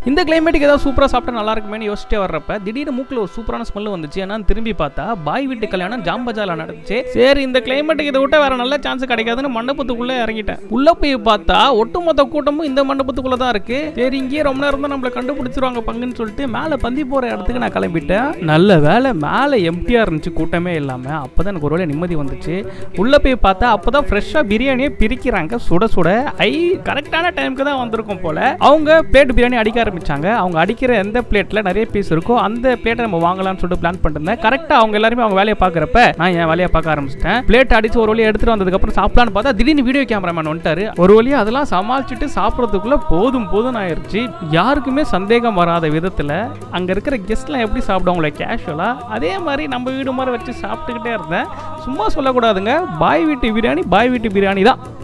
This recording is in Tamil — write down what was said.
இந்த கிளைமேட்டுக்கு ஏதாவது சூப்பராக சாப்பிட்டா நல்லா இருக்குமேனு யோசிச்சிட்டே வர்றப்ப திடீர்னு மூக்கில் ஒரு சூப்பரான ஸ்மெல் வந்துச்சு என்னன்னு திரும்பி பார்த்தா பாய் வீட்டு கல்யாணம் ஜாம்பஜால நடந்துச்சு சரி இந்த கிளைமேட்டுக்கு இதை விட்ட வேற நல்ல சான்ஸ் கிடைக்காதுன்னு மண்டபத்துக்குள்ள இறங்கிட்டேன் உள்ள போய் பார்த்தா ஒட்டுமொத்த கூட்டமும் இந்த மண்டபத்துக்குள்ள தான் இருக்கு சரி இங்கேயே ரொம்ப நேரம் தான் நம்மளை கண்டுபிடிச்சிருவாங்க பங்குன்னு சொல்லிட்டு மேலே பந்தி போற இடத்துக்கு நான் கிளம்பிட்டேன் நல்ல வேலை மேலே எம்டியா இருந்துச்சு கூட்டமே இல்லாம அப்பதான் எனக்கு ஒரு வேளை நிம்மதி வந்துச்சு உள்ள போய் பார்த்தா அப்பதான் ஃப்ரெஷ்ஷாக பிரியாணியை பிரிக்கிறாங்க சுட சுட ஐ கரெக்டான டைமுக்கு தான் வந்திருக்கும் போல அவங்க பிளேட் பிரியாணி அடிக்க ஆரம்பிச்சாங்க அவங்க அடிக்கிற எந்த பிளேட்ல நிறைய பீஸ் இருக்கோ அந்த பிளேட்டை நம்ம வாங்கலாம்னு சொல்லிட்டு பிளான் பண்ணிருந்தேன் கரெக்டா அவங்க எல்லாருமே அவங்க வேலையை பார்க்குறப்ப நான் என் வேலையை பார்க்க ஆரம்பிச்சிட்டேன் பிளேட் அடிச்சு ஒரு வழியை எடுத்துட்டு வந்ததுக்கு அப்புறம் சாப்பிடலான்னு பார்த்தா திடீர்னு வீடியோ கேமராமேன் வந்துட்டாரு ஒரு வழியா அதெல்லாம் சமாளிச்சுட்டு சாப்பிட்றதுக்குள்ள போதும் போதும் ஆயிருச்சு யாருக்குமே சந்தேகம் வராத விதத்துல அங்க இருக்கிற கெஸ்ட்லாம் எப்படி சாப்பிடுவாங்களே கேஷுவலா அதே மாதிரி நம்ம வீடு மாதிரி வச்சு சாப்பிட்டுக்கிட்டே இருந்தேன் சும்மா சொல்லக்கூடாதுங்க பாய் வீட்டு பிரியாணி பாய் வீட்டு பிரியாணி தான்